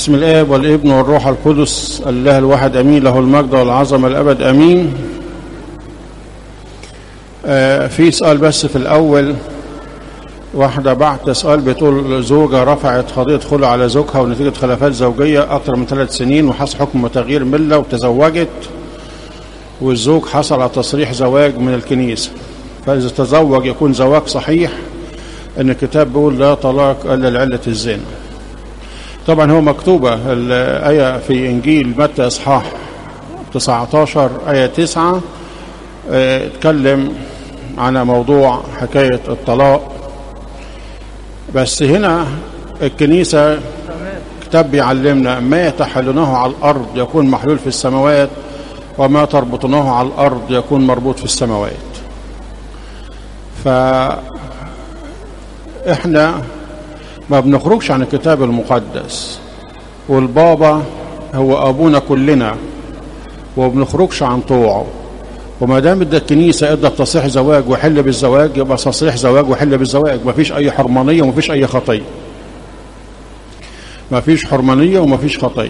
بسم الآب والابن والروح القدس الله الواحد أمين له المجد والعظمة الأبد أمين آه في سؤال بس في الأول واحدة بعت سؤال بتقول زوجة رفعت قضية خلع على زوجها ونتيجة خلافات زوجية أكثر من ثلاث سنين وحصل حكم تغيير ملة وتزوجت والزوج حصل على تصريح زواج من الكنيسة فإذا تزوج يكون زواج صحيح أن الكتاب بيقول لا طلاق إلا لعلة الزنا طبعا هو مكتوبة الآية في إنجيل متى إصحاح 19 آية 9 اتكلم عن موضوع حكاية الطلاق بس هنا الكنيسة كتاب بيعلمنا ما تحلونه على الأرض يكون محلول في السماوات وما تربطناه على الأرض يكون مربوط في السماوات فإحنا ما بنخرجش عن الكتاب المقدس والبابا هو أبونا كلنا وما بنخرجش عن طوعه وما دام ادى الكنيسه ادى تصريح زواج وحل بالزواج يبقى تصريح زواج وحل بالزواج ما فيش اي حرمانيه وما فيش اي خطيه ما فيش حرمانيه وما فيش خطيه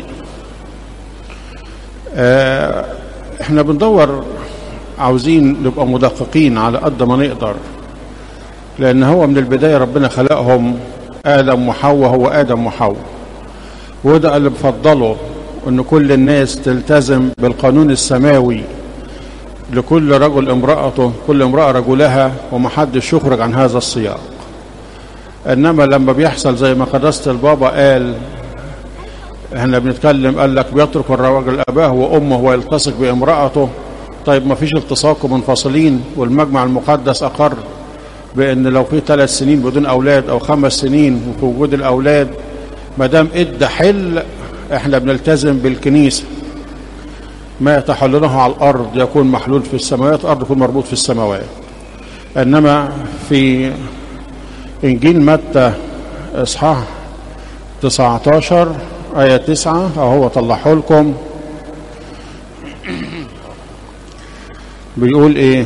آه احنا بندور عاوزين نبقى مدققين على قد ما نقدر لان هو من البدايه ربنا خلقهم ادم وحواء هو ادم وحواء وده اللي بفضله ان كل الناس تلتزم بالقانون السماوي لكل رجل امرأته كل امرأة رجلها ومحدش يخرج عن هذا السياق انما لما بيحصل زي ما قداسة البابا قال احنا بنتكلم قال لك بيترك الرجل اباه وامه ويلتصق بامرأته طيب ما فيش التصاق ومنفصلين والمجمع المقدس اقر بان لو في ثلاث سنين بدون اولاد او خمس سنين وفي وجود الاولاد ما دام ادى حل احنا بنلتزم بالكنيسه ما تحلله على الأرض يكون محلول في السماوات الأرض يكون مربوط في السماوات إنما في إنجيل متى إصحاح 19 آية 9 أهو طلعه لكم بيقول إيه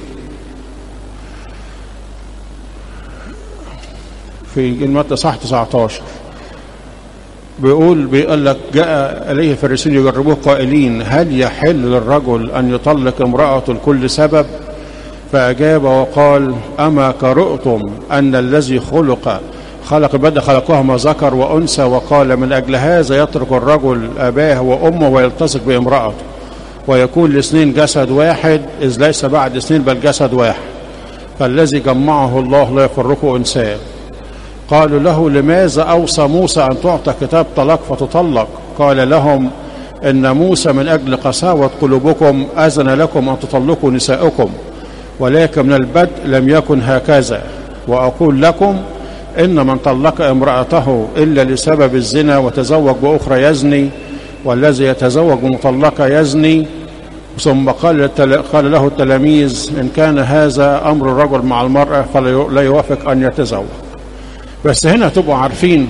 في إنجيل متى إصحاح 19 بيقول بيقول لك جاء اليه الفريسيون يجربوه قائلين هل يحل للرجل ان يطلق امراته لكل سبب فاجاب وقال اما قرأتم ان الذي خلق خلق بدا خلقهما ذكر وانثى وقال من اجل هذا يترك الرجل اباه وامه ويلتصق بامراته ويكون الاثنين جسد واحد اذ ليس بعد اثنين بل جسد واحد فالذي جمعه الله لا يفرقه انسان قالوا له لماذا أوصى موسى أن تعطى كتاب طلاق فتطلق قال لهم إن موسى من أجل قساوة قلوبكم أذن لكم أن تطلقوا نساءكم ولكن من البدء لم يكن هكذا وأقول لكم إن من طلق امرأته إلا لسبب الزنا وتزوج بأخرى يزني والذي يتزوج بمطلقة يزني ثم قال قال له التلاميذ إن كان هذا أمر الرجل مع المرأة فلا يوافق أن يتزوج بس هنا تبقوا عارفين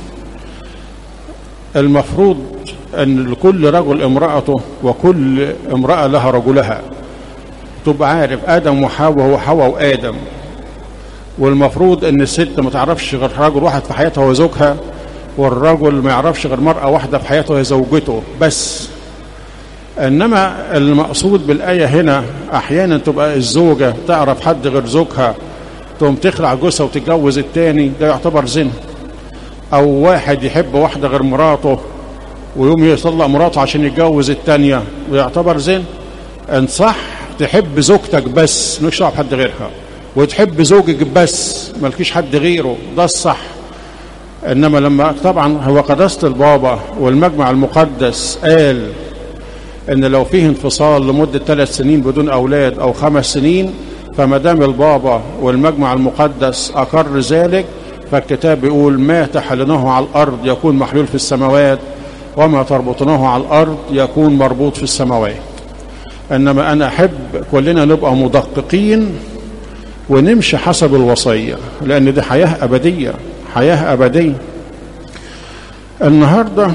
المفروض ان لكل رجل امرأته وكل امرأة لها رجلها تبقى عارف ادم وحواء هو حواء وادم والمفروض ان الست ما تعرفش غير رجل واحد في حياتها هو زوجها والرجل ما يعرفش غير مرأة واحدة في حياته هي زوجته بس انما المقصود بالايه هنا احيانا تبقى الزوجه تعرف حد غير زوجها تقوم تخلع جوزها وتتجوز التاني ده يعتبر زنا او واحد يحب واحدة غير مراته ويوم يطلق مراته عشان يتجوز التانية ويعتبر زنا ان صح تحب زوجتك بس مالكش دعوه بحد غيرها وتحب زوجك بس مالكيش حد غيره ده الصح انما لما طبعا هو قداسة البابا والمجمع المقدس قال ان لو فيه انفصال لمدة ثلاث سنين بدون اولاد او خمس سنين فما دام البابا والمجمع المقدس أقر ذلك فالكتاب بيقول ما تحلناه على الأرض يكون محلول في السماوات وما تربطناه على الأرض يكون مربوط في السماوات إنما أنا أحب كلنا نبقى مدققين ونمشي حسب الوصية لأن دي حياة أبدية حياة أبدية النهارده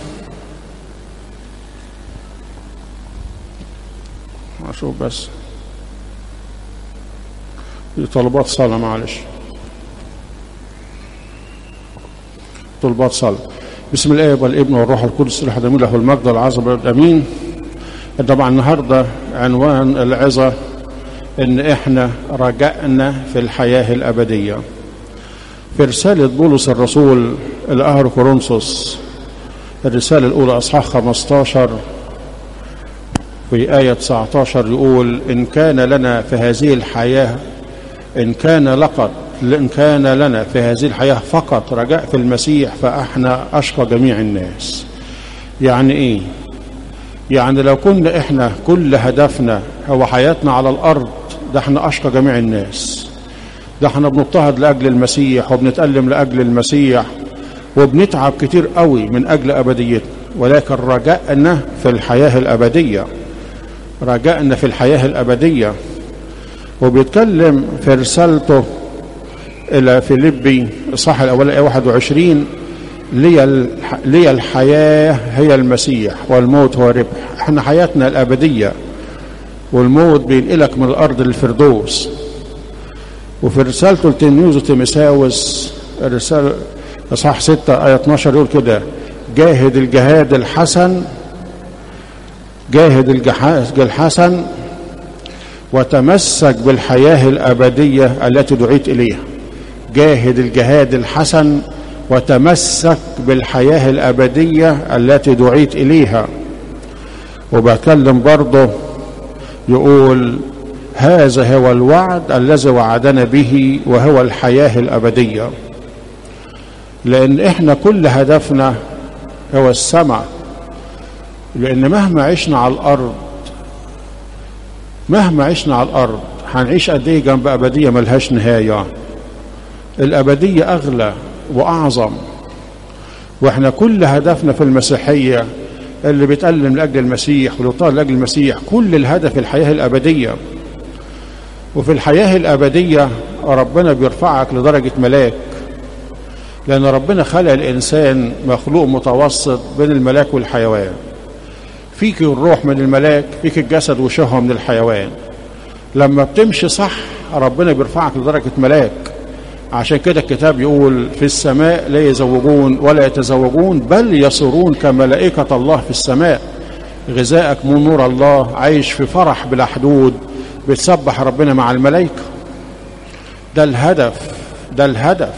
أشوف بس طلبات صلاة معلش طلبات صلاة بسم الله والابن والروح القدس الاحد له المجد والعظمه امين طبعا النهارده عنوان العظه ان احنا رجعنا في الحياه الابديه في رساله بولس الرسول الاهر كورنثوس الرساله الاولى اصحاح 15 في آية 19 يقول إن كان لنا في هذه الحياة إن كان لقد إن كان لنا في هذه الحياة فقط رجاء في المسيح فإحنا أشقى جميع الناس يعني إيه يعني لو كنا إحنا كل هدفنا هو حياتنا على الأرض ده إحنا أشقى جميع الناس ده إحنا بنضطهد لأجل المسيح وبنتألم لأجل المسيح وبنتعب كتير قوي من أجل أبديتنا ولكن رجائنا في الحياة الأبدية رجائنا في الحياة الأبدية وبيتكلم في رسالته إلى فيليبي الصح الأول آية 21 لي لي الحياة هي المسيح والموت هو ربح احنا حياتنا الأبدية والموت بينقلك من الأرض للفردوس وفي رسالته لتلميذه تيمساوس الرسالة إصحاح 6 آية 12 يقول كده جاهد الجهاد الحسن جاهد الجهاد الحسن وتمسك بالحياة الأبدية التي دعيت إليها جاهد الجهاد الحسن وتمسك بالحياة الأبدية التي دعيت إليها وبتكلم برضه يقول هذا هو الوعد الذي وعدنا به وهو الحياة الأبدية لأن إحنا كل هدفنا هو السمع لأن مهما عشنا على الأرض مهما عشنا على الأرض هنعيش قد إيه جنب أبدية ملهاش نهاية الأبدية أغلى وأعظم وإحنا كل هدفنا في المسيحية اللي بيتألم لأجل المسيح واللي طال لأجل المسيح كل الهدف الحياة الأبدية وفي الحياة الأبدية ربنا بيرفعك لدرجة ملاك لأن ربنا خلق الإنسان مخلوق متوسط بين الملاك والحيوان فيك الروح من الملاك فيك الجسد وشهوة من الحيوان لما بتمشي صح ربنا بيرفعك لدرجة ملاك عشان كده الكتاب يقول في السماء لا يزوجون ولا يتزوجون بل يصيرون كملائكة الله في السماء غذائك من نور الله عايش في فرح بلا حدود بتسبح ربنا مع الملائكة ده الهدف ده الهدف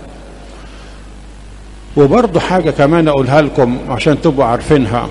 وبرضه حاجة كمان أقولها لكم عشان تبقوا عارفينها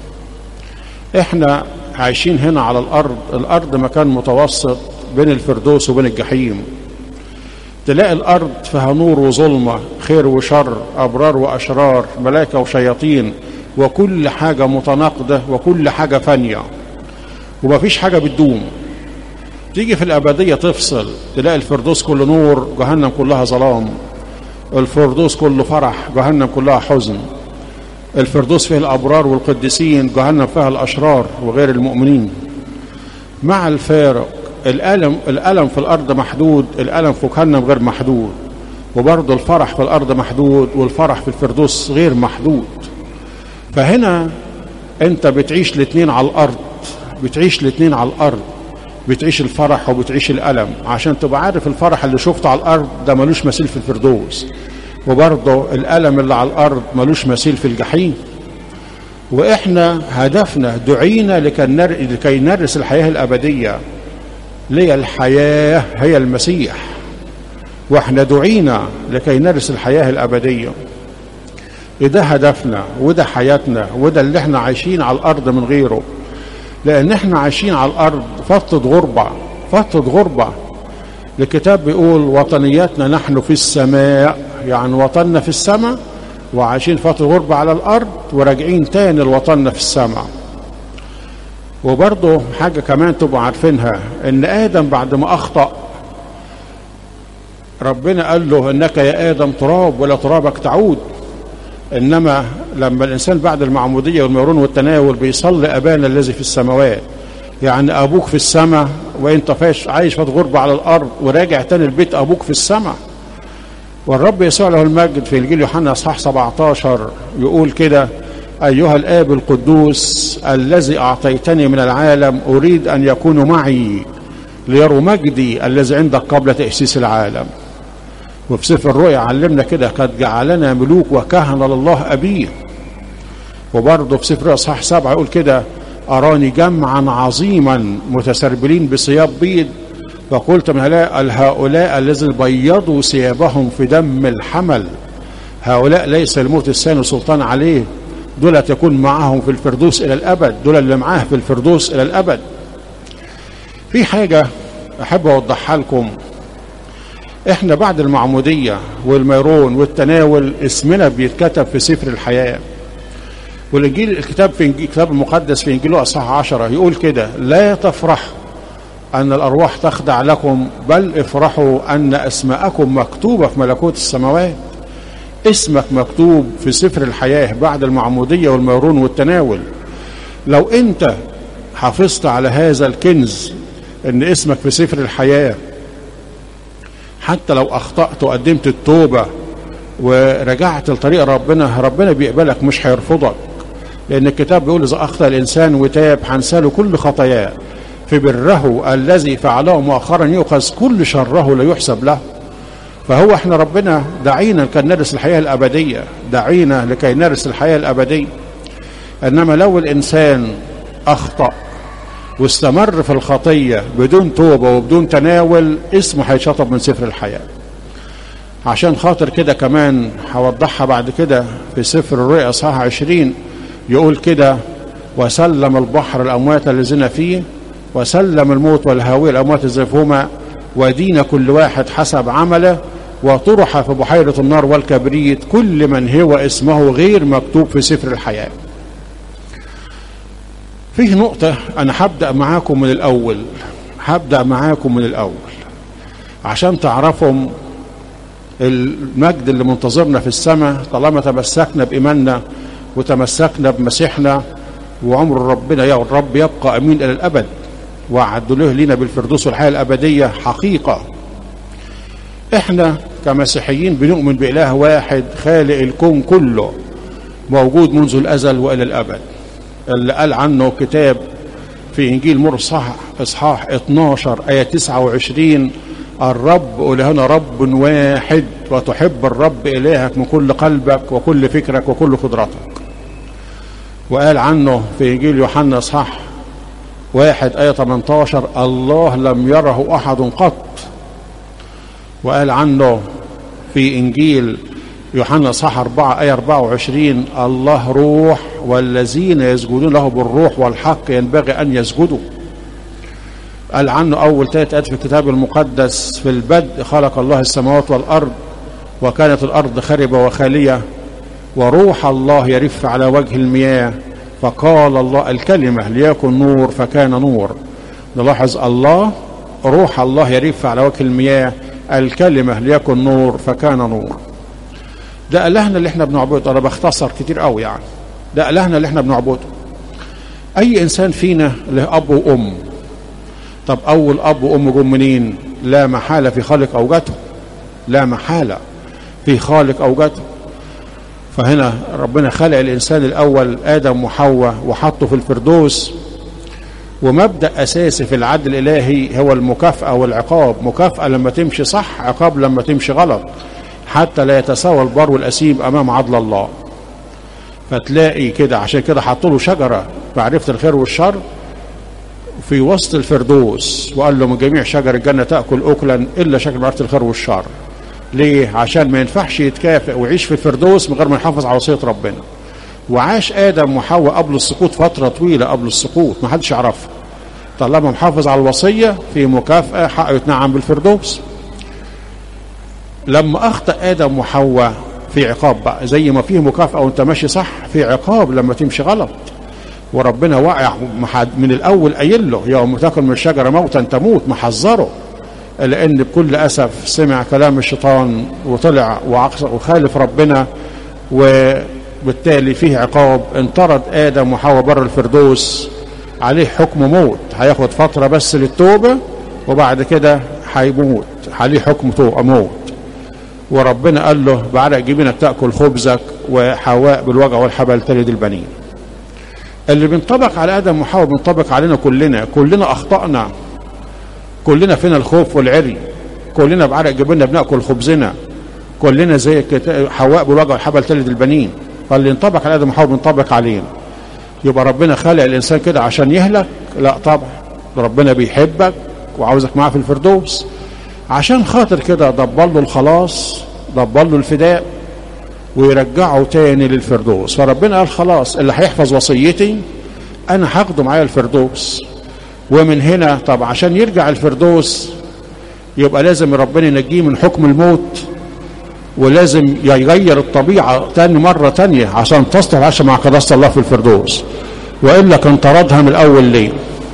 احنا عايشين هنا على الأرض الأرض مكان متوسط بين الفردوس وبين الجحيم تلاقي الأرض فيها نور وظلمة خير وشر أبرار وأشرار ملائكة وشياطين وكل حاجة متناقضة وكل حاجة فانية ومفيش حاجة بتدوم تيجي في الأبدية تفصل تلاقي الفردوس كله نور جهنم كلها ظلام الفردوس كله فرح جهنم كلها حزن الفردوس فيه الأبرار والقديسين جهنم فيها الأشرار وغير المؤمنين مع الفارق الألم الألم في الأرض محدود الألم في جهنم غير محدود وبرضه الفرح في الأرض محدود والفرح في الفردوس غير محدود فهنا أنت بتعيش الاثنين على الأرض بتعيش الاثنين على الأرض بتعيش الفرح وبتعيش الألم عشان تبقى عارف الفرح اللي شفته على الأرض ده ملوش مثيل في الفردوس وبرضه الألم اللي على الأرض ملوش مثيل في الجحيم وإحنا هدفنا دعينا لكي نرس الحياة الأبدية لي الحياة هي المسيح واحنا دعينا لكي نرس الحياة الأبدية ده هدفنا وده حياتنا وده اللي احنا عايشين على الأرض من غيره لأن احنا عايشين على الأرض فترة غربة فترة غربة الكتاب بيقول وطنياتنا نحن في السماء يعني وطننا في السماء وعايشين فترة غربة على الأرض وراجعين تاني لوطننا في السماء وبرضه حاجة كمان تبقوا عارفينها إن آدم بعد ما أخطأ ربنا قال له إنك يا آدم تراب ولا ترابك تعود إنما لما الإنسان بعد المعمودية والميرون والتناول بيصلي أبانا الذي في السماوات يعني أبوك في السماء وأنت فاش عايش في غربة على الأرض وراجع تاني البيت أبوك في السماء والرب يسوع له المجد في إنجيل يوحنا إصحاح 17 يقول كده أيها الآب القدوس الذي أعطيتني من العالم أريد أن يكونوا معي ليروا مجدي الذي عندك قبل تأسيس العالم وفي سفر الرؤيا علمنا كده قد جعلنا ملوك وكهنة لله أبيه وبرضه في سفر اصحاح سبعه يقول كده اراني جمعا عظيما متسربلين بثياب بيض فقلت من هؤلاء هؤلاء الذين بيضوا ثيابهم في دم الحمل هؤلاء ليس الموت الثاني سلطان عليه دول تكون معهم في الفردوس الى الابد دول اللي معاه في الفردوس الى الابد في حاجه احب اوضحها لكم احنا بعد المعموديه والميرون والتناول اسمنا بيتكتب في سفر الحياه والانجيل الكتاب في الكتاب المقدس في انجيل اصحاح عشرة يقول كده لا تفرحوا ان الارواح تخدع لكم بل افرحوا ان اسماءكم مكتوبه في ملكوت السماوات اسمك مكتوب في سفر الحياه بعد المعموديه والميرون والتناول لو انت حافظت على هذا الكنز ان اسمك في سفر الحياه حتى لو اخطات وقدمت التوبه ورجعت لطريق ربنا ربنا بيقبلك مش هيرفضك لأن الكتاب بيقول إذا أخطأ الإنسان وتاب هنساله كل خطاياه في بره الذي فعله مؤخرا يؤخذ كل شره لا يحسب له فهو احنا ربنا دعينا لكي نرث الحياة الأبدية دعينا لكي نرث الحياة الأبدية إنما لو الإنسان أخطأ واستمر في الخطية بدون توبة وبدون تناول اسمه هيشطب من سفر الحياة عشان خاطر كده كمان هوضحها بعد كده في سفر الرؤيا اصحاح 20 يقول كده وسلم البحر الاموات الذين فيه وسلم الموت والهاوية الاموات الذين فيهما ودين كل واحد حسب عمله وطرح في بحيرة النار والكبريت كل من هو اسمه غير مكتوب في سفر الحياة فيه نقطة أنا هبدأ معاكم من الأول هبدأ معاكم من الأول عشان تعرفوا المجد اللي منتظرنا في السماء طالما تمسكنا بإيماننا وتمسكنا بمسيحنا وعمر ربنا يا الرب يبقى أمين إلى الأبد وعد له لنا بالفردوس والحياة الأبدية حقيقة احنا كمسيحيين بنؤمن بإله واحد خالق الكون كله موجود منذ الأزل وإلى الأبد اللي قال عنه كتاب في إنجيل مرصح إصحاح 12 آية 29 الرب إلهنا رب واحد وتحب الرب إلهك من كل قلبك وكل فكرك وكل قدرتك وقال عنه في إنجيل يوحنا إصحاح واحد آية 18 الله لم يره أحد قط وقال عنه في إنجيل يوحنا صح 4 آية 24 الله روح والذين يسجدون له بالروح والحق ينبغي أن يسجدوا قال عنه أول ثلاث آيات في الكتاب المقدس في البدء خلق الله السماوات والأرض وكانت الأرض خربة وخالية وروح الله يرف على وجه المياه فقال الله الكلمة ليكن نور فكان نور نلاحظ الله روح الله يرف على وجه المياه الكلمة ليكن نور فكان نور ده إلهنا اللي احنا بنعبده أنا بختصر كتير قوي يعني ده إلهنا اللي احنا بنعبده أي إنسان فينا له أب وأم طب أول أب وأم جم منين؟ لا محالة في خالق أوجته لا محالة في خالق أوجته فهنا ربنا خلق الإنسان الأول آدم وحواء وحطه في الفردوس ومبدأ أساسي في العدل الإلهي هو المكافأة والعقاب مكافأة لما تمشي صح عقاب لما تمشي غلط حتى لا يتساوى البر والأسيم أمام عدل الله فتلاقي كده عشان كده حطوا له شجرة معرفة الخير والشر في وسط الفردوس وقال له من جميع شجر الجنة تأكل أكلا إلا شجر معرفة الخير والشر ليه؟ عشان ما ينفعش يتكافئ ويعيش في الفردوس من غير ما يحافظ على وصية ربنا وعاش آدم وحواء قبل السقوط فترة طويلة قبل السقوط ما حدش يعرفها طالما محافظ على الوصية في مكافأة حقه يتنعم بالفردوس لما أخطأ آدم وحواء في عقاب بقى زي ما فيه مكافأة وأنت ماشي صح في عقاب لما تمشي غلط وربنا واقع من الأول قايل له يوم تاكل من الشجرة موتا تموت محذره لأن بكل أسف سمع كلام الشيطان وطلع وخالف ربنا وبالتالي فيه عقاب انطرد آدم وحواء بره الفردوس عليه حكم موت هياخد فترة بس للتوبة وبعد كده هيموت عليه حكم موت وربنا قال له بعرق جبينك تأكل خبزك وحواء بالوجع والحبل تلد البنين اللي بينطبق على آدم وحواء بينطبق علينا كلنا كلنا أخطأنا كلنا فينا الخوف والعري كلنا بعرق جبيننا بناكل خبزنا كلنا زي كت- حواء بالوجع والحبل تلد البنين فاللي ينطبق على ادم وحواء بينطبق علينا يبقى ربنا خلق الانسان كده عشان يهلك لا طبعا ربنا بيحبك وعاوزك معاه في الفردوس عشان خاطر كده دبر له الخلاص دبر له الفداء ويرجعه تاني للفردوس فربنا قال خلاص اللي هيحفظ وصيتي انا هاخده معايا الفردوس ومن هنا طب عشان يرجع الفردوس يبقى لازم ربنا ينجيه من حكم الموت ولازم يغير الطبيعة تاني مرة تانية عشان تصلح العيش مع قداسة الله في الفردوس وإلا كان طردها من الأول ليه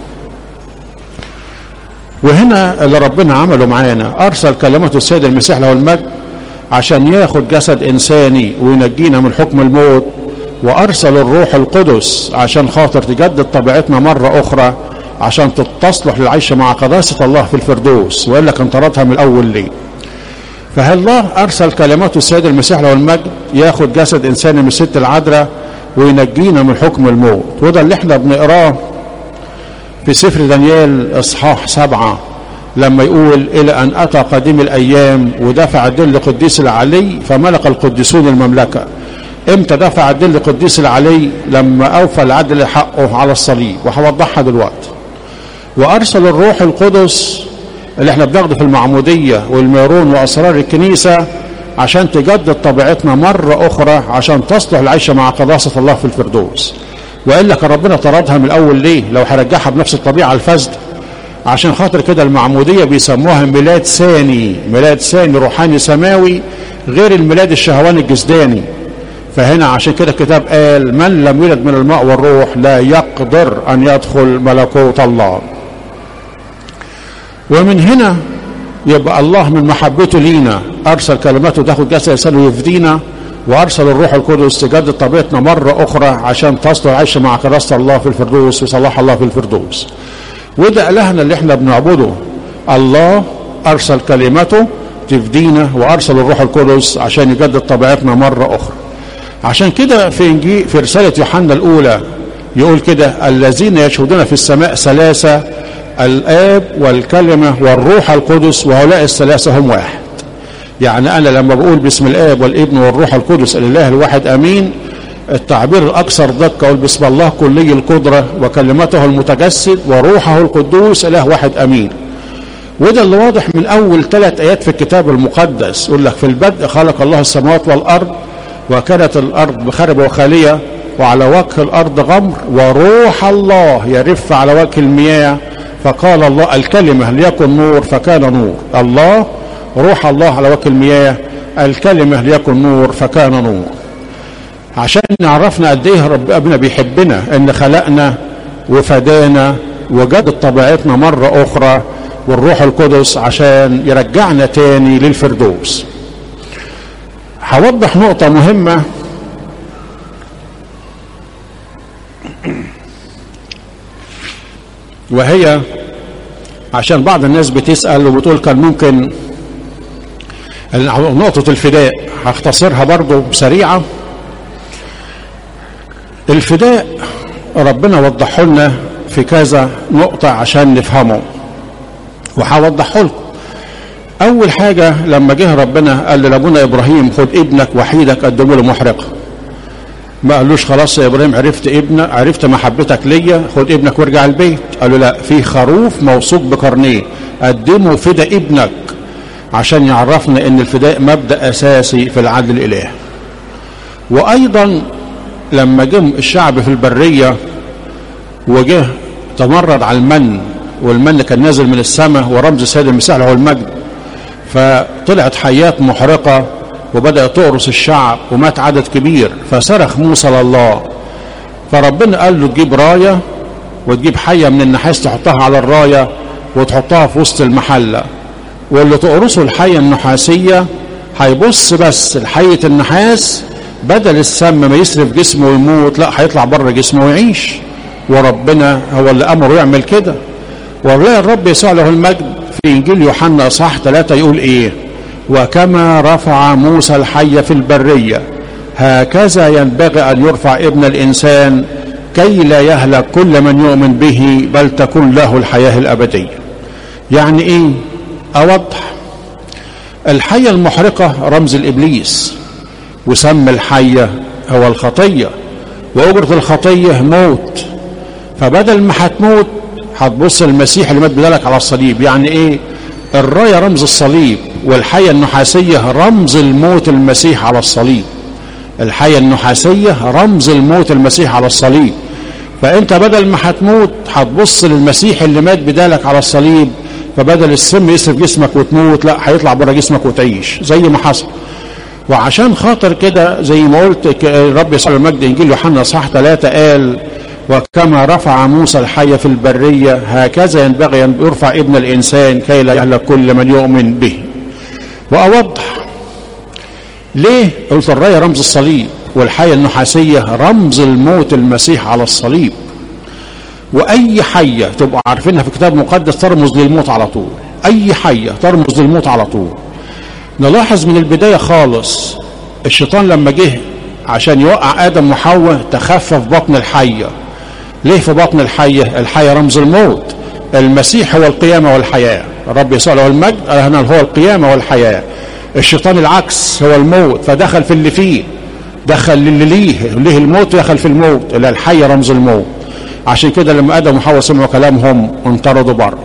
وهنا اللي ربنا عمله معانا أرسل كلمته السيد المسيح له المجد عشان ياخد جسد إنساني وينجينا من حكم الموت وأرسل الروح القدس عشان خاطر تجدد طبيعتنا مرة أخرى عشان تصلح للعيش مع قداسة الله في الفردوس وإلا كان طردها من الأول ليه فالله أرسل كلمته السيد المسيح له المجد ياخد جسد إنساني من الست العذراء وينجينا من حكم الموت وده اللي احنا بنقراه في سفر دانيال إصحاح سبعة لما يقول إلى أن أتى قديم الأيام ودفع الدين لقديس العلي فملك القديسون المملكة امتى دفع الدين لقديس العلي لما أوفى العدل حقه على الصليب وهوضحها دلوقتي وأرسل الروح القدس اللي احنا بناخده في المعمودية والميرون وأسرار الكنيسة عشان تجدد طبيعتنا مرة أخرى عشان تصلح العيش مع قداسة الله في الفردوس وإلا كان ربنا طردها من الأول ليه لو هرجعها بنفس الطبيعة الفاسدة عشان خاطر كده المعمودية بيسموها ميلاد ثاني ميلاد ثاني روحاني سماوي غير الميلاد الشهواني الجسداني فهنا عشان كده الكتاب قال من لم يولد من الماء والروح لا يقدر أن يدخل ملكوت الله ومن هنا يبقى الله من محبته لينا أرسل كلماته تاخد جسد إنسان ويفدينا وأرسل الروح القدس تجدد طبيعتنا مرة أخرى عشان تصل العيش مع كراسة الله في الفردوس وصلاح الله في الفردوس وده إلهنا اللي احنا بنعبده الله أرسل كلمته تفدينا وأرسل الروح القدس عشان يجدد طبيعتنا مرة أخرى عشان كده في إنجيل في رسالة يوحنا الأولى يقول كده الذين يشهدون في السماء ثلاثة الآب والكلمة والروح القدس وهؤلاء الثلاثة هم واحد يعني أنا لما بقول باسم الآب والابن والروح القدس الإله الواحد أمين التعبير الأكثر دقة أقول باسم الله كلي القدرة وكلمته المتجسد وروحه القدوس إله واحد أمين وده اللي واضح من أول ثلاث آيات في الكتاب المقدس يقول لك في البدء خلق الله السماوات والأرض وكانت الأرض بخرب وخالية وعلى وجه الأرض غمر وروح الله يرف على وجه المياه فقال الله الكلمة ليكن نور فكان نور الله روح الله على وجه المياه الكلمة ليكن نور فكان نور عشان يعرفنا قد ايه ربنا بيحبنا ان خلقنا وفدانا وجدد طبيعتنا مرة اخرى والروح القدس عشان يرجعنا تاني للفردوس هوضح نقطة مهمة وهي عشان بعض الناس بتسأل وبتقول كان ممكن نقطة الفداء هختصرها برضو سريعة الفداء ربنا وضحه لنا في كذا نقطة عشان نفهمه وهوضحه لكم أول حاجة لما جه ربنا قال لأبونا إبراهيم خد ابنك وحيدك قدمه له محرقة ما قالوش خلاص يا إبراهيم عرفت ابنك عرفت محبتك ليا خد ابنك وارجع البيت قالوا لا في خروف موثوق بقرنيه قدمه فدا ابنك عشان يعرفنا ان الفداء مبدا اساسي في العدل الالهي وايضا لما جم الشعب في البريه وجه تمرد على المن والمن كان نازل من السماء ورمز السيد المسيح له المجد فطلعت حيات محرقه وبدات تقرص الشعب ومات عدد كبير فصرخ موسى لله فربنا قال له تجيب رايه وتجيب حيه من النحاس تحطها على الرايه وتحطها في وسط المحله واللي تقرصه الحية النحاسية هيبص بس لحية النحاس بدل السم ما يسرف جسمه ويموت لا هيطلع بره جسمه ويعيش وربنا هو اللي امره يعمل كده ونلاقي الرب يسوع له المجد في انجيل يوحنا اصحاح ثلاثة يقول ايه وكما رفع موسى الحي في البرية هكذا ينبغي ان يرفع ابن الانسان كي لا يهلك كل من يؤمن به بل تكون له الحياة الابدية يعني ايه اوضح الحية المحرقة رمز الإبليس وسم الحية هو الخطية وأجرة الخطية موت فبدل ما هتموت هتبص المسيح اللي مات بدلك على الصليب يعني ايه الراية رمز الصليب والحية النحاسية رمز الموت المسيح على الصليب الحية النحاسية رمز الموت المسيح على الصليب فانت بدل ما هتموت هتبص للمسيح اللي مات بدالك على الصليب فبدل السم يسرف جسمك وتموت لا هيطلع بره جسمك وتعيش زي ما حصل وعشان خاطر كده زي ما قلت الرب يسوع المجد انجيل يوحنا صح ثلاثة قال وكما رفع موسى الحية في البرية هكذا ينبغي أن يرفع ابن الإنسان كي لا يهلك كل من يؤمن به وأوضح ليه قلت الراية رمز الصليب والحية النحاسية رمز الموت المسيح على الصليب وأي حية تبقوا عارفينها في كتاب مقدس ترمز للموت على طول أي حية ترمز للموت على طول نلاحظ من البداية خالص الشيطان لما جه عشان يوقع آدم وحواء تخفف بطن الحية ليه في بطن الحية الحية رمز الموت المسيح هو القيامة والحياة الرب يسوع له المجد هنا هو القيامة والحياة الشيطان العكس هو الموت فدخل في اللي فيه دخل للي ليه ليه الموت دخل في الموت اللي الحية رمز الموت عشان كده لما ادم وحواء سمعوا كلامهم انطردوا بره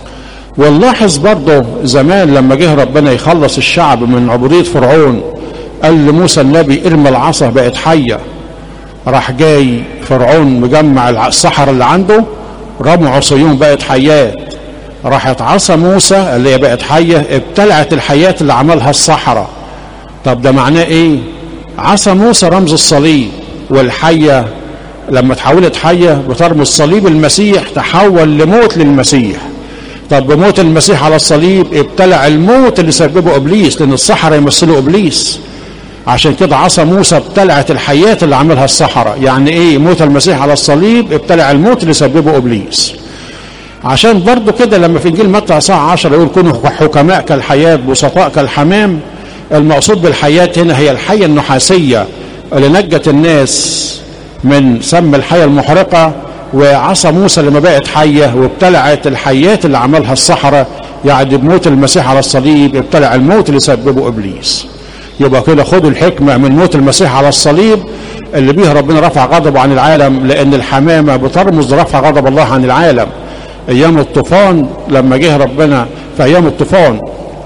ونلاحظ برضه زمان لما جه ربنا يخلص الشعب من عبودية فرعون قال لموسى النبي ارمى العصا بقت حية راح جاي فرعون مجمع الصحراء اللي عنده رموا عصيون بقت حيات راحت عصا موسى اللي هي بقت حية ابتلعت الحيات اللي عملها الصحراء طب ده معناه ايه عصا موسى رمز الصليب والحية لما تحولت حية بترمز صليب المسيح تحول لموت للمسيح طب بموت المسيح على الصليب ابتلع الموت اللي سببه ابليس لان الصحراء يمثلوا ابليس عشان كده عصا موسى ابتلعت الحيات اللي عملها الصحراء يعني ايه موت المسيح على الصليب ابتلع الموت اللي سببه ابليس عشان برضو كده لما في انجيل متى صح 10 يقول كونوا حكماء كالحياة بسطاء كالحمام المقصود بالحياة هنا هي الحية النحاسية اللي نجت الناس من سم الحية المحرقة وعصا موسى لما بقت حية وابتلعت الحيات اللي عملها الصحراء يعني بموت المسيح على الصليب ابتلع الموت اللي سببه ابليس يبقى كده خدوا الحكمة من موت المسيح على الصليب اللي بيه ربنا رفع غضبه عن العالم لأن الحمامة بترمز لرفع غضب الله عن العالم أيام الطوفان لما جه ربنا في أيام الطوفان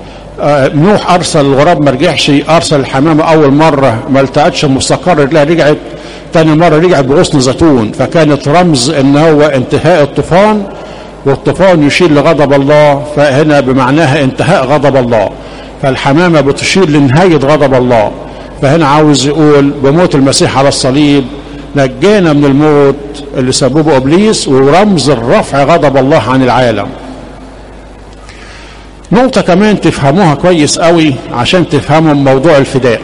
آه نوح أرسل الغراب ما رجعش أرسل الحمامة أول مرة ما التقتش مستقر لا رجعت تاني مرة رجعت بغصن زيتون فكانت رمز ان هو انتهاء الطوفان والطوفان يشير لغضب الله فهنا بمعناها انتهاء غضب الله فالحمامة بتشير لنهاية غضب الله فهنا عاوز يقول بموت المسيح على الصليب نجينا من الموت اللي سببه ابليس ورمز الرفع غضب الله عن العالم نقطة كمان تفهموها كويس قوي عشان تفهموا موضوع الفداء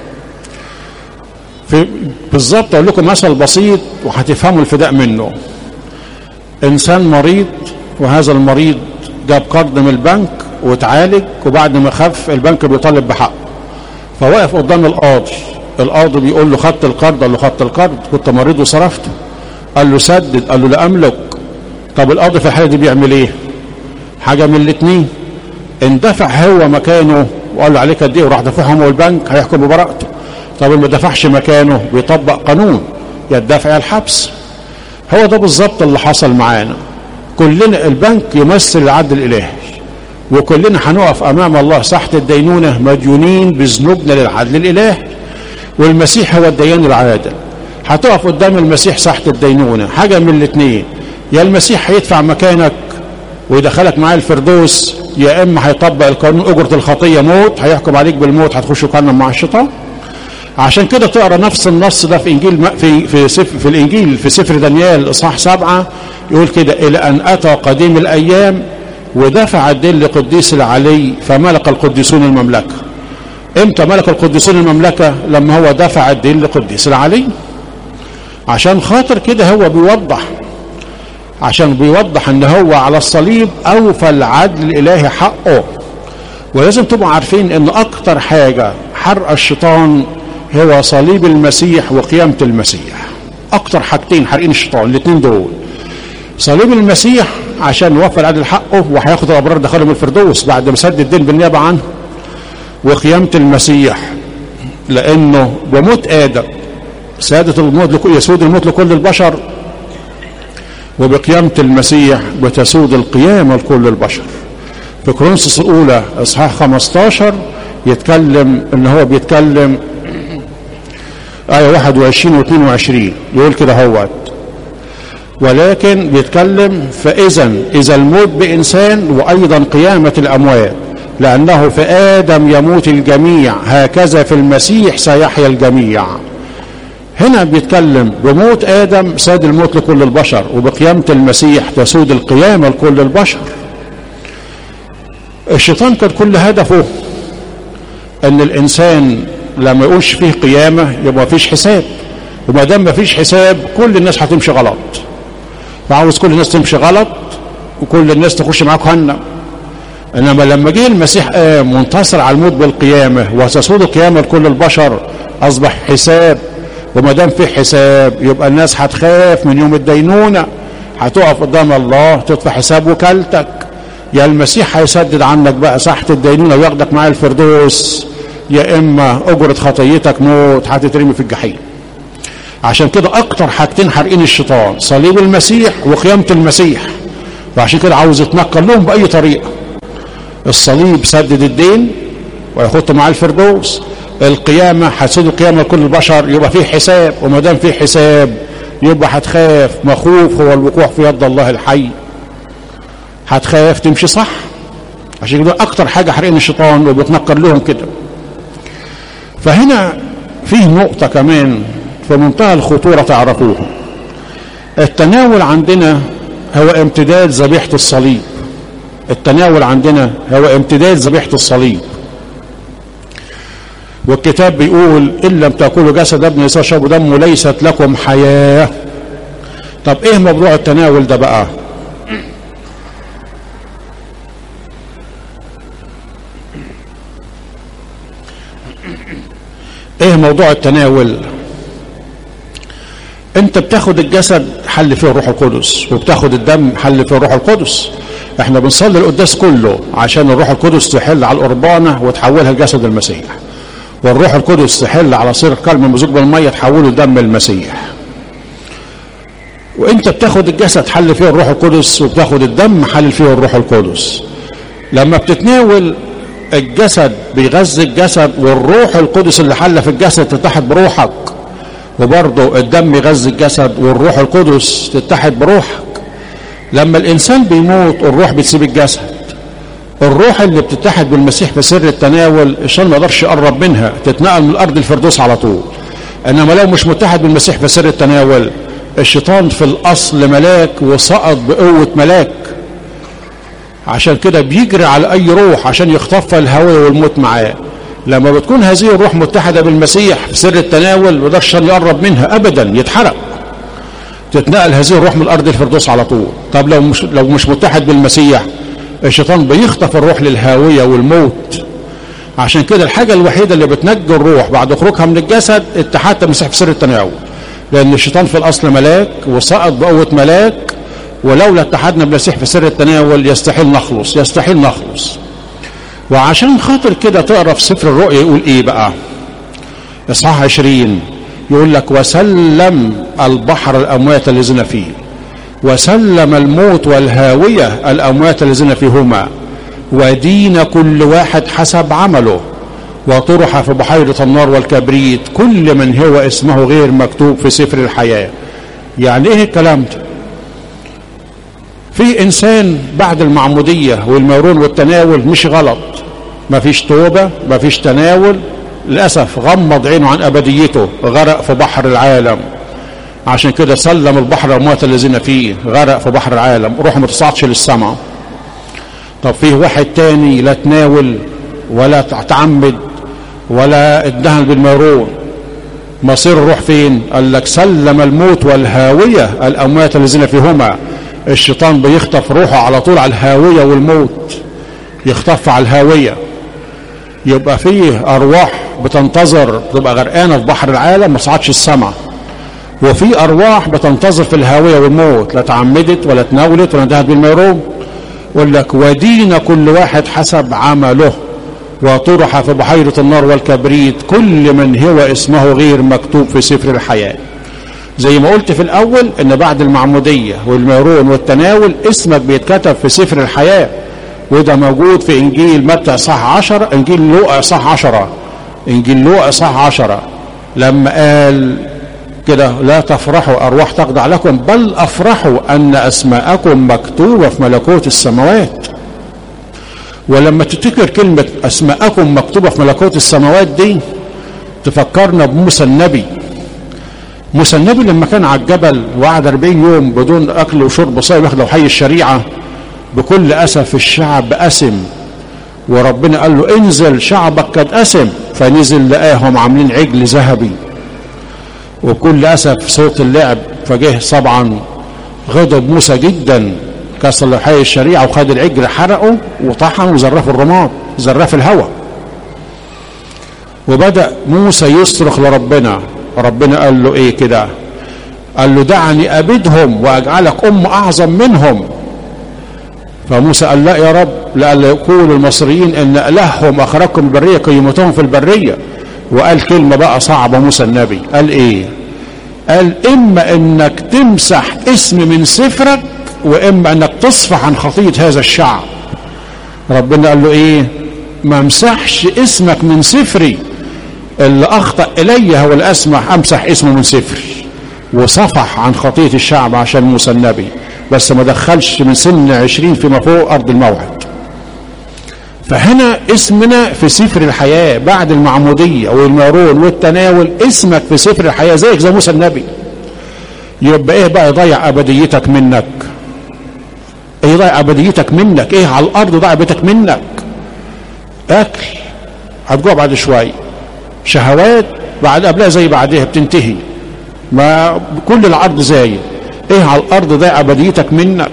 في بالظبط اقول لكم مثل بسيط وهتفهموا الفداء منه انسان مريض وهذا المريض جاب قرض من البنك واتعالج وبعد ما خف البنك بيطالب بحقه فوقف قدام القاضي القاضي بيقول له خدت القرض قال له خدت القرض كنت مريض وصرفته قال له سدد قال له لا املك طب القاضي في الحاله دي بيعمل ايه حاجه من الاثنين ان دفع هو مكانه وقال له عليك قد ايه وراح دفعهم هو البنك هيحكم ببراءته طب ما دفعش مكانه بيطبق قانون يا الدفع يا الحبس هو ده بالظبط اللي حصل معانا كلنا البنك يمثل العدل الالهي وكلنا هنقف امام الله ساحه الدينونه مديونين بذنوبنا للعدل الالهي والمسيح هو الديان العادل هتقف قدام المسيح ساحه الدينونه حاجه من الاثنين يا المسيح هيدفع مكانك ويدخلك معاه الفردوس يا اما هيطبق القانون اجره الخطيه موت هيحكم عليك بالموت هتخش جهنم مع الشيطان عشان كده تقرا نفس النص ده في انجيل في في سفر في الانجيل في سفر دانيال اصحاح سبعه يقول كده الى ان اتى قديم الايام ودفع الدين لقديس العلي فملك القديسون المملكه. امتى ملك القديسون المملكه؟ لما هو دفع الدين لقديس العلي. عشان خاطر كده هو بيوضح عشان بيوضح ان هو على الصليب اوفى العدل الالهي حقه. ولازم تبقوا عارفين ان اكتر حاجه حرق الشيطان هو صليب المسيح وقيامة المسيح أكتر حاجتين حارقين الشيطان الاثنين دول صليب المسيح عشان يوفر العدل حقه وهياخد الأبرار دخلهم الفردوس بعد ما سد الدين بالنيابة عنه وقيامة المسيح لأنه بموت آدم سادة الموت لكل يسود الموت لكل البشر وبقيامة المسيح بتسود القيامة لكل البشر في كورنثوس الأولى إصحاح 15 يتكلم إن هو بيتكلم آية 21 و 22 يقول كده هوت ولكن بيتكلم فإذا إذا الموت بإنسان وأيضا قيامة الأموات لأنه في آدم يموت الجميع هكذا في المسيح سيحيا الجميع هنا بيتكلم بموت آدم ساد الموت لكل البشر وبقيامة المسيح تسود القيامة لكل البشر الشيطان كان كل هدفه ان الانسان لما يقولش فيه قيامة يبقى فيش حساب وما دام ما فيش حساب كل الناس هتمشي غلط فعاوز كل الناس تمشي غلط وكل الناس تخش معاه جهنم انما لما جه المسيح قام وانتصر على الموت بالقيامه وتسود القيامه لكل البشر اصبح حساب وما دام في حساب يبقى الناس هتخاف من يوم الدينونه هتقف قدام الله تدفع حساب وكالتك يا المسيح هيسدد عنك بقى ساحه الدينونه وياخدك معاه الفردوس يا اما اجره خطيتك موت هتترمي في الجحيم عشان كده اكتر حاجتين حارقين الشيطان صليب المسيح وقيامه المسيح وعشان كده عاوز يتنقل لهم باي طريقه الصليب سدد الدين ويخط معاه الفردوس القيامة هتسد القيامة لكل البشر يبقى فيه حساب وما دام فيه حساب يبقى هتخاف مخوف هو الوقوع في يد الله الحي هتخاف تمشي صح عشان كده أكتر حاجة حرقين الشيطان وبيتنكر لهم كده فهنا فيه نقطة كمان في منتهى الخطورة تعرفوها التناول عندنا هو امتداد ذبيحة الصليب التناول عندنا هو امتداد ذبيحة الصليب والكتاب بيقول إن لم تأكلوا جسد ابن يسوع شربوا دمه ليست لكم حياة طب ايه موضوع التناول ده بقى ايه موضوع التناول انت بتاخد الجسد حل فيه الروح القدس وبتاخد الدم حل فيه الروح القدس احنا بنصلي القداس كله عشان الروح القدس تحل على القربانه وتحولها لجسد المسيح والروح القدس تحل على صير كلب ممزوج بالميه تحوله لدم المسيح وانت بتاخد الجسد حل فيه الروح القدس وبتاخد الدم حل فيه الروح القدس لما بتتناول الجسد بيغذي الجسد والروح القدس اللي حل في الجسد تتحد بروحك وبرضه الدم يغذي الجسد والروح القدس تتحد بروحك لما الانسان بيموت الروح بتسيب الجسد الروح اللي بتتحد بالمسيح في سر التناول الشيطان ما يقدرش يقرب منها تتنقل من الارض الفردوس على طول انما لو مش متحد بالمسيح في سر التناول الشيطان في الاصل ملاك وسقط بقوه ملاك عشان كده بيجري على اي روح عشان يخطف الهوى والموت معاه لما بتكون هذه الروح متحده بالمسيح في سر التناول ما يقدرش يقرب منها ابدا يتحرق تتنقل هذه الروح من الارض الفردوس على طول طب لو مش لو مش متحد بالمسيح الشيطان بيخطف الروح للهاويه والموت عشان كده الحاجه الوحيده اللي بتنجي الروح بعد خروجها من الجسد اتحاد المسيح في سر التناول لان الشيطان في الاصل ملاك وسقط بقوه ملاك ولولا اتحادنا بالمسيح في سر التناول يستحيل نخلص يستحيل نخلص وعشان خاطر كده تقرا في سفر الرؤيا يقول ايه بقى اصحاح 20 يقول لك وسلم البحر الاموات الذين فيه وسلم الموت والهاويه الاموات الذين فيهما ودين كل واحد حسب عمله وطرح في بحيرة النار والكبريت كل من هو اسمه غير مكتوب في سفر الحياة يعني ايه الكلام ده في انسان بعد المعمودية والميرون والتناول مش غلط ما فيش توبة ما فيش تناول للأسف غمض عينه عن أبديته غرق في بحر العالم عشان كده سلم البحر الأموات الذين فيه غرق في بحر العالم روح ما تصعدش للسماء طب فيه واحد تاني لا تناول ولا تعمد ولا ادهن بالميرون مصير الروح فين قال لك سلم الموت والهاوية الأموات الذين فيهما الشيطان بيخطف روحه على طول على الهاوية والموت يخطف على الهاوية يبقى فيه أرواح بتنتظر تبقى غرقانة في بحر العالم ما صعدش السماء وفي أرواح بتنتظر في الهاوية والموت لا تعمدت ولا تناولت ولا انتهت بالميروم يقول لك ودين كل واحد حسب عمله وطرح في بحيرة النار والكبريت كل من هو اسمه غير مكتوب في سفر الحياة زي ما قلت في الأول إن بعد المعمودية والميرون والتناول اسمك بيتكتب في سفر الحياة وده موجود في إنجيل متى صح عشرة إنجيل لوقا صح عشرة إنجيل لوقا صح عشرة لما قال كده لا تفرحوا أرواح تخضع لكم بل أفرحوا أن أسماءكم مكتوبة في ملكوت السماوات ولما تفتكر كلمة أسماءكم مكتوبة في ملكوت السماوات دي تفكرنا بموسى النبي موسى النبي لما كان على الجبل وقعد 40 يوم بدون أكل وشرب صايم ياخد حي الشريعة بكل أسف الشعب أسم وربنا قال له انزل شعبك قد أسم فنزل لقاهم عاملين عجل ذهبي وبكل أسف صوت اللعب فجه طبعا غضب موسى جدا كسر له حي الشريعة وخد العجل حرقه وطحن وزراه في الرماد زراه في الهواء وبدأ موسى يصرخ لربنا ربنا قال له ايه كده قال له دعني أبدهم وأجعلك أم أعظم منهم فموسى قال لا يا رب لألا يقول المصريين إن إلههم أخرجكم البرية قيمتهم في البرية وقال كلمة بقى صعبة موسى النبي قال إيه قال إما إنك تمسح اسم من سفرك وإما إنك تصفح عن خطية هذا الشعب ربنا قال له إيه ما امسحش اسمك من سفري اللي أخطأ إلي هو اللي أسمح أمسح اسمه من سفري وصفح عن خطية الشعب عشان موسى النبي بس ما دخلش من سن عشرين فيما فوق أرض الموعد فهنا اسمنا في سفر الحياة بعد المعمودية والمارون والتناول اسمك في سفر الحياة زيك زي موسى النبي يبقى ايه بقى يضيع ابديتك منك ايه يضيع ابديتك منك ايه على الارض ضيع بيتك منك اكل هتجوع بعد شوية شهوات بعد قبلها زي بعدها بتنتهي ما كل العرض زايد ايه على الارض ضيع ابديتك منك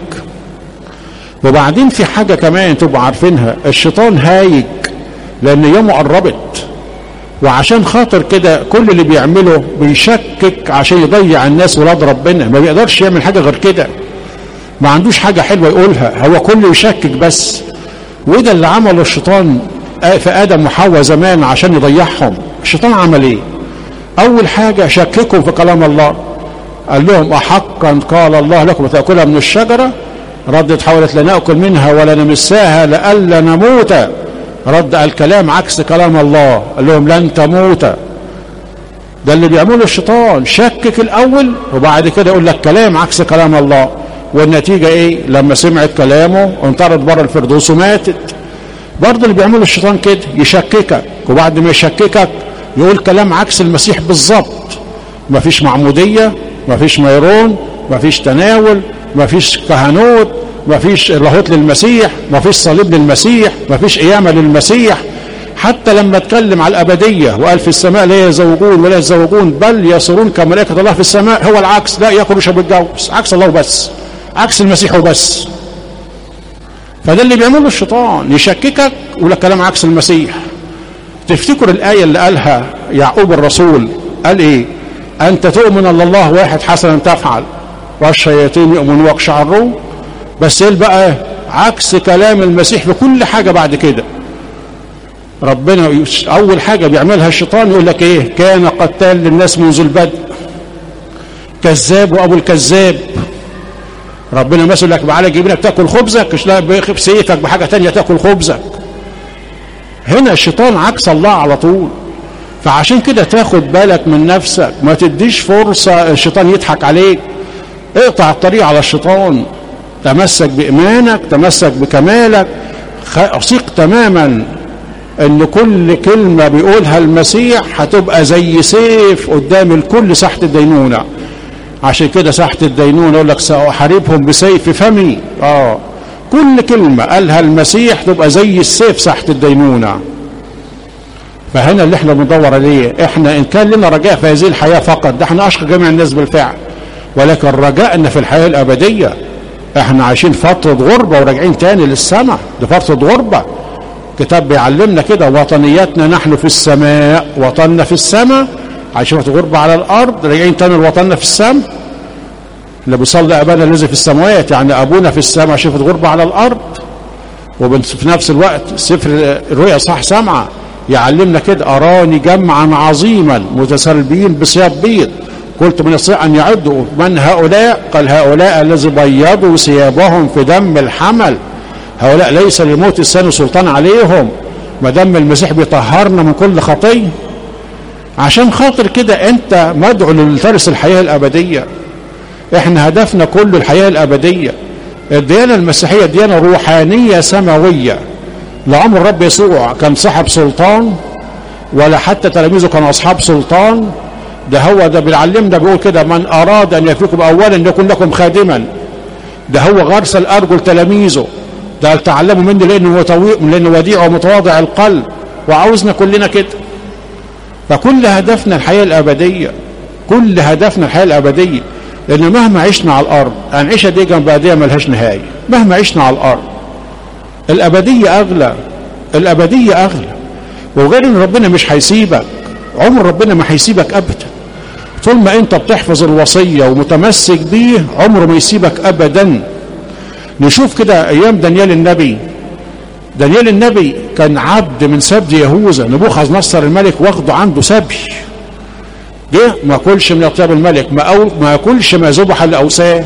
وبعدين في حاجة كمان تبقوا عارفينها الشيطان هايج لأن يومه قربت وعشان خاطر كده كل اللي بيعمله بيشكك عشان يضيع الناس ولاد ربنا ما بيقدرش يعمل حاجة غير كده ما عندوش حاجة حلوة يقولها هو كله يشكك بس وده اللي عمله الشيطان في آدم وحواء زمان عشان يضيعهم الشيطان عمل ايه أول حاجة شككهم في كلام الله قال لهم أحقا قال الله لكم تأكلها من الشجرة ردت حاولت لا نأكل منها ولا نمساها لألا نموت رد الكلام عكس كلام الله قال لهم لن تموت ده اللي بيعمله الشيطان شكك الأول وبعد كده يقول لك كلام عكس كلام الله والنتيجة ايه لما سمعت كلامه انطرد بره الفردوس وماتت برضه اللي بيعمله الشيطان كده يشككك وبعد ما يشككك يقول كلام عكس المسيح بالظبط مفيش معمودية مفيش ميرون مفيش تناول مفيش كهنوت مفيش لاهوت للمسيح مفيش صليب للمسيح مفيش قيامة للمسيح حتى لما اتكلم على الأبدية وقال في السماء لا يزوجون ولا يتزوجون بل يصيرون كملائكة الله في السماء هو العكس لا ياكل ويشرب ويتجوز عكس الله بس عكس المسيح وبس فده اللي بيعمله الشيطان يشككك ولا كلام عكس المسيح تفتكر الآية اللي قالها يعقوب الرسول قال ايه أنت تؤمن أن الله واحد حسنا تفعل والشياطين يؤمنون ويقشعرون بس ايه بقى عكس كلام المسيح في كل حاجة بعد كده ربنا أول حاجة بيعملها الشيطان يقول لك إيه كان قتال للناس منذ البدء كذاب وأبو الكذاب ربنا مثل لك بعلى جبينك تاكل خبزك مش لا بسيفك بحاجة تانية تاكل خبزك هنا الشيطان عكس الله على طول فعشان كده تاخد بالك من نفسك ما تديش فرصة الشيطان يضحك عليك اقطع الطريق على الشيطان تمسك بإيمانك تمسك بكمالك أثق تماما ان كل كلمة بيقولها المسيح هتبقى زي سيف قدام الكل ساحة الدينونة عشان كده ساحة الدينونة يقول لك سأحاربهم بسيف فمي اه كل كلمة قالها المسيح تبقى زي السيف ساحة الدينونة فهنا اللي احنا بندور عليه احنا ان كان لنا رجاء في هذه الحياة فقط ده احنا اشقى جميع الناس بالفعل ولكن رجائنا في الحياة الابدية احنا عايشين فترة غربة وراجعين تاني للسماء دي فترة غربة كتاب بيعلمنا كده وطنيتنا نحن في السماء وطننا في السماء عايشين فترة غربة على الارض راجعين تاني لوطننا في السماء اللي بيصلي ابانا الذي في السماوات يعني ابونا في السماء عايشين فترة غربة على الارض وفي نفس الوقت سفر الرؤيا صح سبعة يعلمنا كده أراني جمعا عظيما متسربين بثياب بيض قلت من يستطيع أن يعدوا من هؤلاء قال هؤلاء الذي بيضوا ثيابهم في دم الحمل هؤلاء ليس لموت السنة سلطان عليهم ما دام المسيح بيطهرنا من كل خطيه عشان خاطر كده انت مدعو لترث الحياه الابديه احنا هدفنا كله الحياه الابديه الديانه المسيحيه ديانه روحانيه سماويه لعمر الرب يسوع كان صاحب سلطان ولا حتى تلاميذه كانوا اصحاب سلطان ده هو ده بيعلمنا بيقول كده من اراد ان يفيكم اولا يكون لكم خادما ده هو غرس الارجل تلاميذه ده تعلموا مني لانه متوي... لانه وديع ومتواضع القلب وعاوزنا كلنا كده فكل هدفنا الحياه الابديه كل هدفنا الحياه الابديه لان مهما عشنا على الارض العيشه دي جنب دي ملهاش نهايه مهما عشنا على الارض الابديه اغلى الابديه اغلى وغير ان ربنا مش هيسيبك عمر ربنا ما هيسيبك ابدا طول ما انت بتحفظ الوصيه ومتمسك بيه عمره ما يسيبك ابدا نشوف كده ايام دانيال النبي دانيال النبي كان عبد من سبي يهوذا نبوخذ نصر الملك واخده عنده سبي جه ما كلش من اطياب الملك ما أو ما ياكلش ما ذبح لاوثان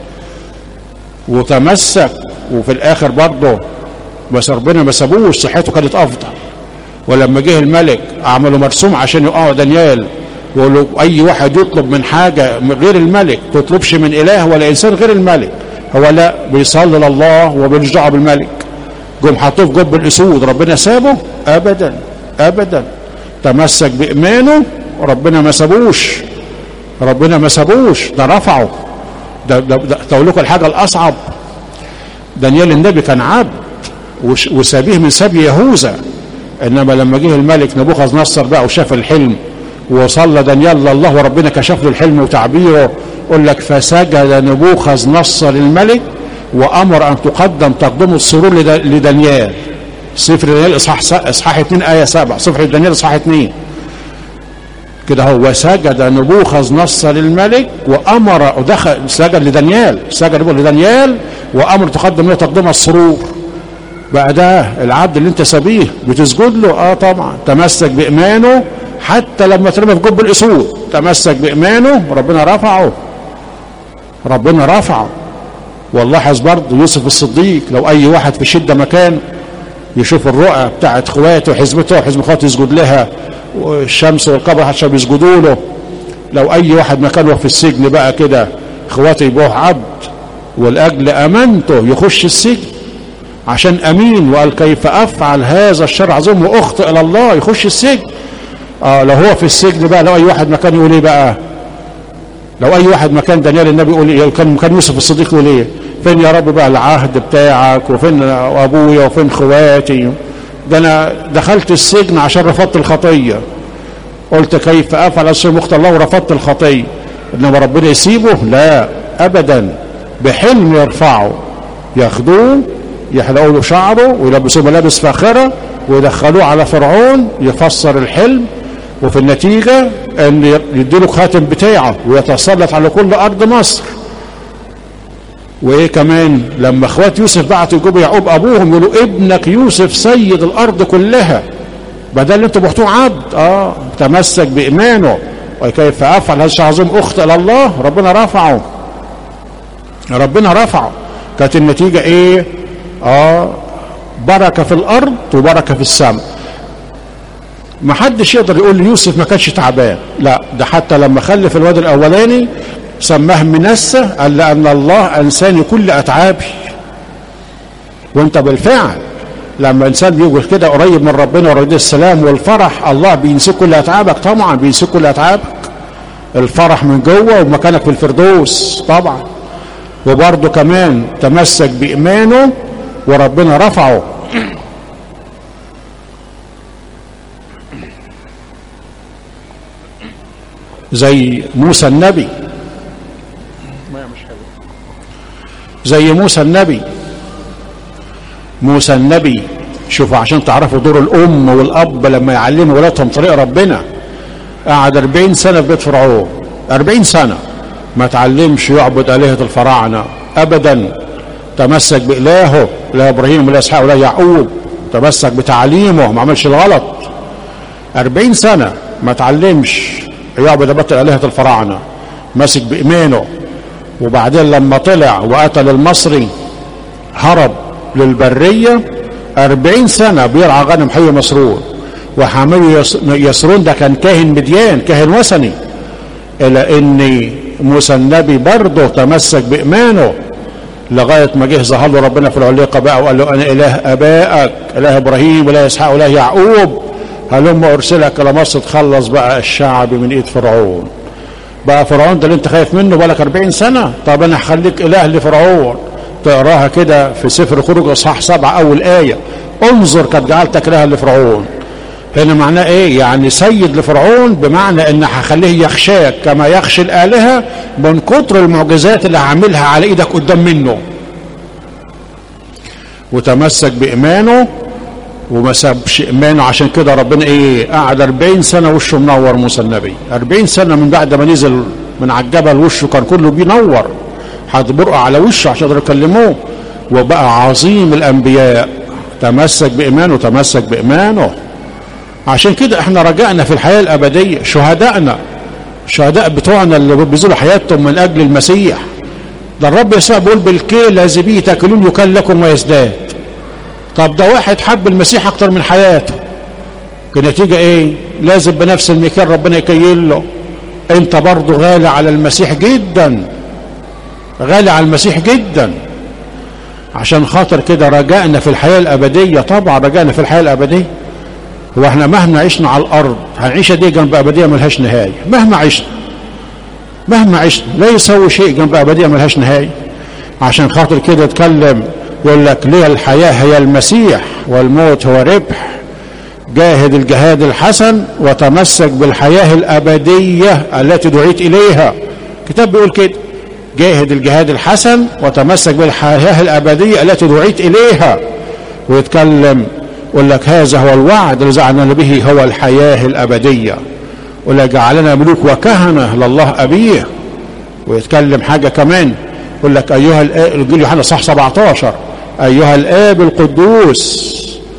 وتمسك وفي الاخر برضه بس ربنا ما سابوش صحته كانت افضل ولما جه الملك عملوا مرسوم عشان يوقعوا دانيال وقالوا اي واحد يطلب من حاجه غير الملك تطلبش من اله ولا انسان غير الملك هو لا بيصلي لله ومالوش دعوه بالملك جم حطوه في جب الاسود ربنا سابه ابدا ابدا تمسك بايمانه ربنا ما سابوش ربنا ما سابوش ده رفعه ده ده, ده تقول لكم الحاجه الاصعب دانيال النبي كان عبد وسابيه من سبي يهوذا انما لما جه الملك نبوخذ نصر بقى وشاف الحلم وصلى دانيال لله وربنا كشف له الحلم وتعبيره يقول لك فسجد نبوخذ نصر الملك وامر ان تقدم تقدمه السرور لدانيال سفر دانيال اصحاح اصحاح 2 ايه 7 سفر دانيال اصحاح 2 كده هو وسجد نبوخذ نصر الملك وامر ودخل سجد لدانيال سجد لدانيال وامر تقدم له تقدم السرور بقى ده العبد اللي انت سبيه بتسجد له اه طبعا تمسك بايمانه حتى لما ترمى في جب الاسود تمسك بايمانه ربنا رفعه ربنا رفعه واللاحظ برضه يوسف الصديق لو اي واحد في شده مكان يشوف الرؤى بتاعت اخواته وحزبته وحزب اخواته يسجد لها والشمس والقمر حتى بيسجدوا له لو اي واحد مكانه في السجن بقى كده اخواته يبقوه عبد ولاجل امانته يخش السجن عشان امين وقال كيف افعل هذا الشر عظيم واخطئ الى الله يخش السجن اه لو هو في السجن بقى لو اي واحد مكان يقول ايه بقى لو اي واحد مكان دانيال النبي يقول ايه كان مكان يوسف الصديق يقول ايه فين يا رب بقى العهد بتاعك وفين ابويا وفين اخواتي ده انا دخلت السجن عشان رفضت الخطيه قلت كيف افعل الشيء مخت الله ورفضت الخطيه انما ربنا يسيبه لا ابدا بحلم يرفعه ياخدوه يحلقوا له شعره ويلبسوه ملابس فاخره ويدخلوه على فرعون يفسر الحلم وفي النتيجة ان يديله خاتم بتاعه ويتسلط على كل ارض مصر وايه كمان لما اخوات يوسف بعتوا يجيبوا يعقوب ابوهم يقولوا ابنك يوسف سيد الارض كلها بدل انتوا بحتوه عبد اه تمسك بايمانه وكيف افعل هذا الشيء عظيم اخت الى الله ربنا رفعه ربنا رفعه كانت النتيجة ايه اه بركة في الارض وبركة في السماء ما حدش يقدر يقول لي يوسف ما كانش تعبان لا ده حتى لما خلف الواد الاولاني سماه منسى قال لان الله انساني كل اتعابي وانت بالفعل لما انسان بيقول كده قريب من ربنا ورد السلام والفرح الله بينسيك كل اتعابك طبعا بينسيك كل اتعابك الفرح من جوه ومكانك في الفردوس طبعا وبرضه كمان تمسك بايمانه وربنا رفعه زي موسى النبي زي موسى النبي موسى النبي شوفوا عشان تعرفوا دور الام والاب لما يعلموا ولادهم طريق ربنا قعد 40 سنه في بيت فرعون 40 سنه ما تعلمش يعبد الهه الفراعنه ابدا تمسك بإلهه لا إبراهيم ولا إسحاق ولا يعقوب تمسك بتعليمه ما عملش الغلط أربعين سنة ما تعلمش يعبد بطل آلهة الفراعنة ماسك بإيمانه وبعدين لما طلع وقتل المصري هرب للبرية أربعين سنة بيرعى غنم حي مسرور وحامله يسرون ده كان كاهن مديان كاهن وثني إلى أن موسى النبي برضه تمسك بإيمانه لغاية ما جه ظهر له ربنا في العليقة بقى وقال له أنا إله آبائك إله إبراهيم وإله إسحاق وإله يعقوب هلم أرسلك إلى مصر تخلص بقى الشعب من إيد فرعون بقى فرعون ده اللي أنت خايف منه بقالك 40 سنة طب أنا هخليك إله لفرعون تقراها كده في سفر خروج اصحاح سبعة اول ايه انظر قد جعلتك لها لفرعون هنا معناه ايه يعني سيد لفرعون بمعنى ان هخليه يخشاك كما يخشى الالهه من كتر المعجزات اللي هعملها على ايدك قدام منه وتمسك بايمانه وما سابش ايمانه عشان كده ربنا ايه قعد 40 سنه وشه منور موسى النبي 40 سنه من بعد ما نزل من على الجبل وشه كان كله بينور هتبرقوا على وشه عشان يقدروا يكلموه وبقى عظيم الانبياء تمسك بايمانه تمسك بايمانه عشان كده احنا رجعنا في الحياه الابديه شهدائنا الشهداء بتوعنا اللي بيبذلوا حياتهم من اجل المسيح ده الرب يسوع بيقول بالكيل الذي به تاكلون يكل لكم ويزداد طب ده واحد حب المسيح اكتر من حياته النتيجه ايه لازم بنفس المكان ربنا يكيل له انت برضه غالي على المسيح جدا غالي على المسيح جدا عشان خاطر كده رجعنا في الحياة الأبدية طبعا رجعنا في الحياة الأبدية هو احنا مهما عشنا على الأرض هنعيش دي جنب أبدية ملهاش نهاية مهما عشنا مهما عشنا لا يسوي شيء جنب أبدية ملهاش نهاية عشان خاطر كده اتكلم يقول لك ليه الحياة هي المسيح والموت هو ربح جاهد الجهاد الحسن وتمسك بالحياة الأبدية التي دعيت إليها كتاب بيقول كده جاهد الجهاد الحسن وتمسك بالحياة الأبدية التي دعيت إليها ويتكلم يقول لك هذا هو الوعد الذي جعلنا به هو الحياة الأبدية ولا جعلنا ملوك وكهنة لله أبيه ويتكلم حاجة كمان يقول لك أيها الإنجيل يوحنا صح 17 أيها الآب القدوس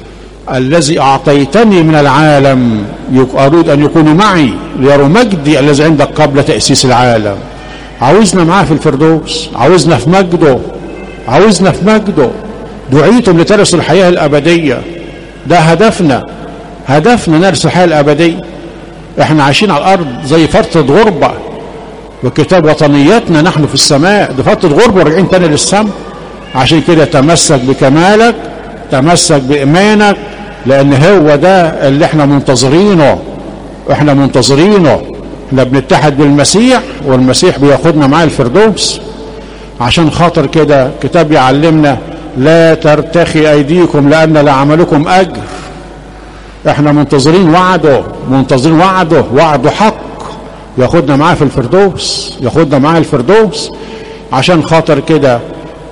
الذي أعطيتني من العالم أريد أن يكونوا معي ليروا مجدي الذي عندك قبل تأسيس العالم عاوزنا معاه في الفردوس عاوزنا في مجده عاوزنا في مجده دعيتم لترثوا الحياة الأبدية ده هدفنا هدفنا نرث الحياة الأبدية احنا عايشين على الأرض زي فترة غربة وكتاب وطنيتنا نحن في السماء دي فترة غربة وراجعين تاني للسماء عشان كده تمسك بكمالك تمسك بإيمانك لأن هو ده اللي احنا منتظرينه احنا منتظرينه احنا بنتحد بالمسيح والمسيح بياخدنا معاه الفردوس عشان خاطر كده كتاب يعلمنا لا ترتخي ايديكم لان لعملكم اجر احنا منتظرين وعده منتظرين وعده وعده حق ياخدنا معاه في الفردوس ياخدنا معاه الفردوس عشان خاطر كده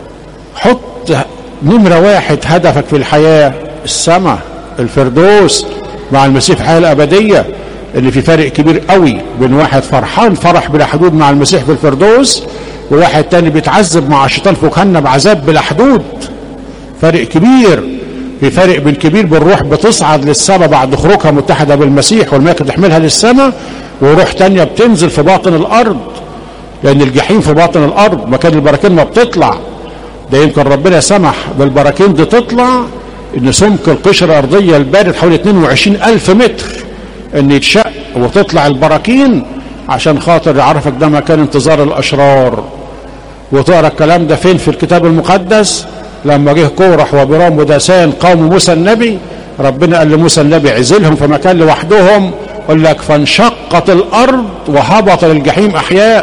حط نمرة واحد هدفك في الحياة السماء الفردوس مع المسيح في الحياة الأبدية اللي في فرق كبير قوي بين واحد فرحان فرح بلا حدود مع المسيح في الفردوس وواحد تاني بيتعذب مع الشيطان في جهنم بعذاب بلا حدود فرق كبير في فرق بين كبير بالروح بتصعد للسماء بعد خروجها متحده بالمسيح والملائكه تحملها للسماء وروح تانية بتنزل في باطن الارض لان الجحيم في باطن الارض مكان البراكين ما بتطلع ده يمكن ربنا سمح بالبراكين دي تطلع ان سمك القشره الارضيه البارد حوالي 22 الف متر ان يتشق وتطلع البراكين عشان خاطر يعرفك ده مكان انتظار الاشرار وتقرا الكلام ده فين في الكتاب المقدس لما جه كورح وبرام وداسان قوم موسى النبي ربنا قال لموسى النبي عزلهم في مكان لوحدهم يقول لك فانشقت الارض وهبط للجحيم احياء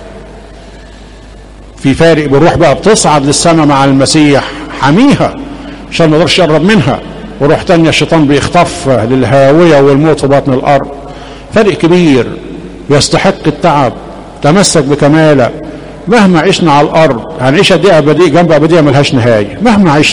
في فارق بروح بقى بتصعد للسماء مع المسيح حميها عشان ما يقدرش يقرب منها وروح تانية الشيطان بيخطف للهاوية والموت في بطن الأرض فرق كبير يستحق التعب تمسك بكمالك مهما عشنا على الأرض هنعيش دي أبدية جنب أبدية ملهاش نهاية مهما عشت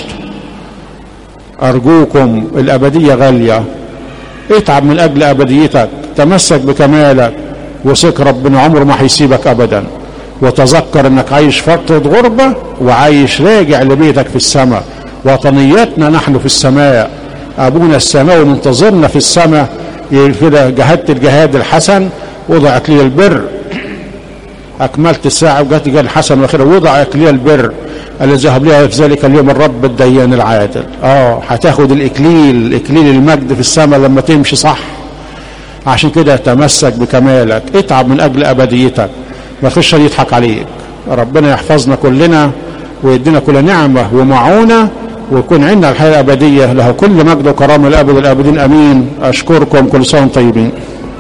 أرجوكم الأبدية غالية اتعب من أجل أبديتك تمسك بكمالك وثق ربنا عمره ما هيسيبك أبدا وتذكر انك عايش فترة غربة وعايش راجع لبيتك في السماء وطنيتنا نحن في السماء ابونا السماوي منتظرنا في السماء كده جهدت الجهاد الحسن وضع اكليل البر اكملت الساعه وجات جهاد الحسن واخيرا وضع اكليل البر الذي ذهب لها في ذلك اليوم الرب الديان العادل اه هتاخد الاكليل اكليل المجد في السماء لما تمشي صح عشان كده تمسك بكمالك اتعب من اجل ابديتك ما تخش يضحك عليك ربنا يحفظنا كلنا ويدينا كل نعمه ومعونه ويكون عندنا الحياه الابديه له كل مجد وكرامه لابد الابدين امين اشكركم كل سنه وانتم طيبين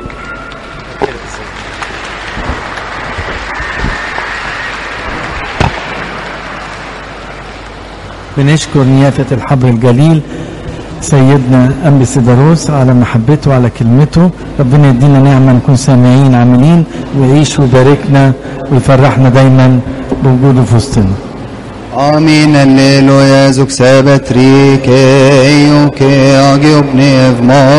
بنشكر نيافة الحبر الجليل سيدنا أم سيداروس على محبته وعلى كلمته ربنا يدينا نعمة نكون سامعين عاملين ويعيش ويباركنا ويفرحنا دايما بوجوده في وسطنا Amin alleluia zuk sebetrike, uke agi obnev